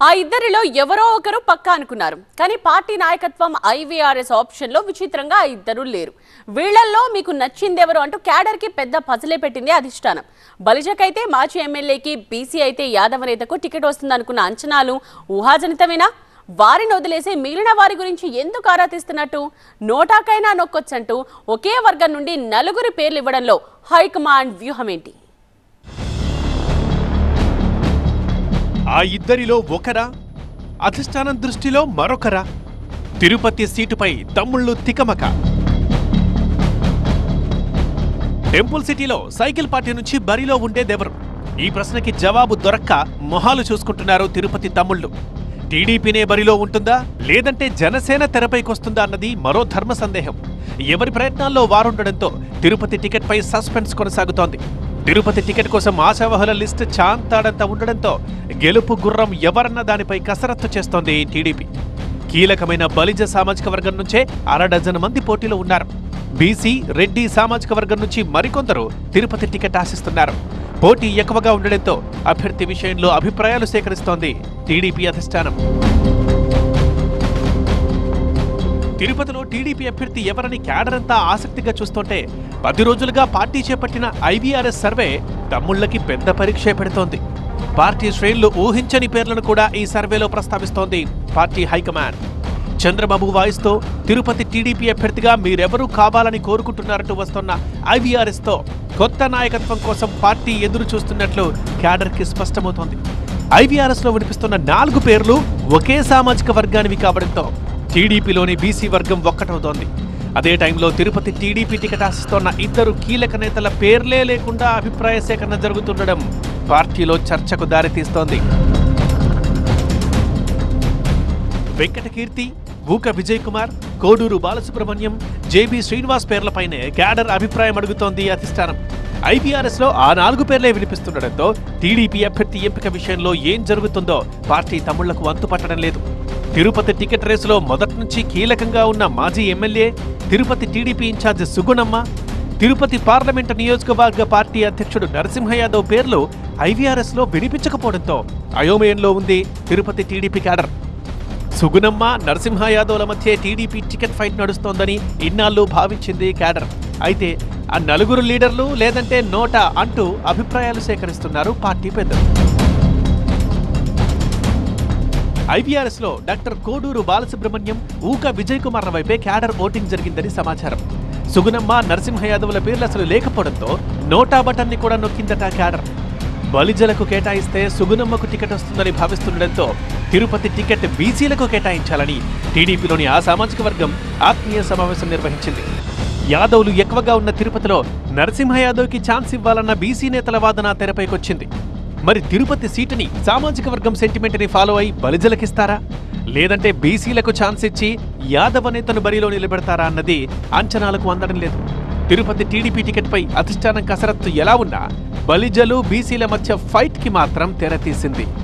ఆ ఇద్దరిలో ఎవరో ఒకరు పక్కా అనుకున్నారు కానీ పార్టీ నాయకత్వం ఐవీఆర్ఎస్ ఆప్షన్లో విచిత్రంగా ఆ ఇద్దరు లేరు వీళ్లల్లో మీకు నచ్చిందెవరు అంటూ క్యాడర్కి పెద్ద పజలే పెట్టింది అధిష్టానం బలిజకైతే మాజీ ఎమ్మెల్యేకి బీసీ అయితే యాదవ నేతకు టికెట్ వస్తుందనుకున్న అంచనాలు ఊహాజనితమేనా వారిని వదిలేసి మిగిలిన వారి గురించి ఎందుకు ఆరా తీస్తున్నట్టు నోటాకైనా నొక్కొచ్చంటూ ఒకే వర్గం నుండి నలుగురి పేర్లు ఇవ్వడంలో హైకమాండ్ వ్యూహం ఏంటి ఆ ఇద్దరిలో ఒకరా అధిష్టానం దృష్టిలో మరొకరా తిరుపతి సీటుపై తమ్ముళ్ళు తికమక టెంపుల్ సిటీలో సైకిల్ పార్టీ నుంచి బరిలో ఉండేదెవరు ఈ ప్రశ్నకి జవాబు దొరక్క మొహాలు చూసుకుంటున్నారు తిరుపతి తమ్ముళ్ళు టీడీపీనే బరిలో ఉంటుందా లేదంటే జనసేన తెరపైకొస్తుందా అన్నది మరో ధర్మ సందేహం ఎవరి ప్రయత్నాల్లో వారుండడంతో తిరుపతి టికెట్పై సస్పెన్స్ కొనసాగుతోంది తిరుపతి టికెట్ కోసం ఆశావహుల లిస్ట్ చాంతాడంత ఉండడంతో గెలుపు గుర్రం ఎవరన్న దానిపై కసరత్తు చేస్తోంది టీడీపీ కీలకమైన బలిజ సామాజిక వర్గం నుంచే అర డజన్ మంది పోటీలో ఉన్నారు బీసీ రెడ్డి సామాజిక వర్గం నుంచి మరికొందరు తిరుపతి టికెట్ ఆశిస్తున్నారు పోటీ ఎక్కువగా ఉండడంతో అభ్యర్థి విషయంలో అభిప్రాయాలు సేకరిస్తోంది టీడీపీ అధిష్టానం తిరుపతిలో టీడీపీ అభ్యర్థి ఎవరని క్యాడర్ అంతా ఆసక్తిగా చూస్తుంటే పది రోజులుగా పార్టీ చేపట్టిన ఐవీఆర్ఎస్ సర్వే తమ్ముళ్లకి పెద్ద పరీక్ష పెడుతోంది పార్టీ శ్రేణులు ఊహించని పేర్లను కూడా ఈ సర్వేలో ప్రస్తావిస్తోంది పార్టీ హైకమాండ్ చంద్రబాబు వాయిస్తో తిరుపతి టీడీపీ అభ్యర్థిగా మీరెవరూ కావాలని కోరుకుంటున్నారంటూ వస్తున్న ఐవీఆర్ఎస్ తో కొత్త నాయకత్వం కోసం పార్టీ ఎదురు చూస్తున్నట్లు క్యాడర్కి స్పష్టమవుతోంది ఐవీఆర్ఎస్ లో వినిపిస్తున్న నాలుగు పేర్లు ఒకే సామాజిక వర్గానివి కావడంతో టీడీపీలోని బీసీ వర్గం ఒక్కటవుతోంది అదే టైంలో తిరుపతి టీడీపీ టికెట్ ఆశిస్తోన్న ఇద్దరు కీలక నేతల పేర్లే లేకుండా అభిప్రాయ సేకరణ జరుగుతుండడం పార్టీలో చర్చకు దారితీస్తోంది వెంకటకీర్తి ఊక విజయ్ కుమార్ కోడూరు బాలసుబ్రహ్మణ్యం జేబీ శ్రీనివాస్ పేర్లపైనే క్యాడర్ అభిప్రాయం అడుగుతోంది అధిష్టానం ఐపీఆర్ఎస్ లో ఆ నాలుగు పేర్లే వినిపిస్తుండటంతో టీడీపీ అభ్యర్థి ఎంపిక విషయంలో ఏం జరుగుతుందో పార్టీ తమ్ముళ్లకు అంతుపట్టడం లేదు తిరుపతి టికెట్ రేసులో మొదటి నుంచి కీలకంగా ఉన్న మాజీ MLA Tirupati TDP incharge Sugunamma Tirupati parliament నియోజకవర్గ పార్టీ అధ్యక్షుడు నరసింహ యాదవ్ పేర్లు ఐవీఆర్ఎస్ లో వినిపించకపోవడంతో అయోమయంలో ఉంది తిరుపతి టీడీపీ క్యాడర్ సుగుణమ్మ నరసింహ యాదవ్ల మధ్య టీడీపీ టికెట్ ఫైట్ నడుస్తోందని ఇన్నాళ్ళు భావించింది క్యాడర్ అయితే ఆ నలుగురు లీడర్లు లేదంటే నోటా అంటూ అభిప్రాయాలు సేకరిస్తున్నారు పార్టీ పెద్దలు ఐవీఆర్ఎస్ లో డాక్టర్ కోడూరు బాలసుబ్రహ్మణ్యం ఊక విజయ్ కుమార్ల వైపే క్యాడర్ ఓటింగ్ జరిగిందని సమాచారం సుగుణమ్మ నరసింహ యాదవ్ల పేర్లు అసలు లేకపోవడంతో నోటా బటన్ ని కూడా నొక్కిందట క్యాడర్ బలిజలకు కేటాయిస్తే సుగుణమ్మకు టికెట్ వస్తుందని భావిస్తుండటంతో తిరుపతి టికెట్ బీసీలకు కేటాయించాలని టీడీపీలోని ఆ సామాజిక వర్గం ఆత్మీయ సమావేశం నిర్వహించింది యాదవ్లు ఎక్కువగా ఉన్న తిరుపతిలో నరసింహ యాదవ్కి ఛాన్స్ ఇవ్వాలన్న బీసీ నేతల వాదన తెరపైకొచ్చింది మరి తిరుపతి సీటుని సామాజిక వర్గం సెంటిమెంట్ని ఫాలో అయి బలిజలకిస్తారా లేదంటే బీసీలకు ఛాన్స్ ఇచ్చి యాదవ నేతను బరిలో నిలబెడతారా అన్నది అంచనాలకు అందడం లేదు తిరుపతి టీడీపీ టికెట్పై అధిష్టానం కసరత్తు ఎలా ఉన్నా బలిజలు బీసీల మధ్య ఫైట్కి మాత్రం తెరతీసింది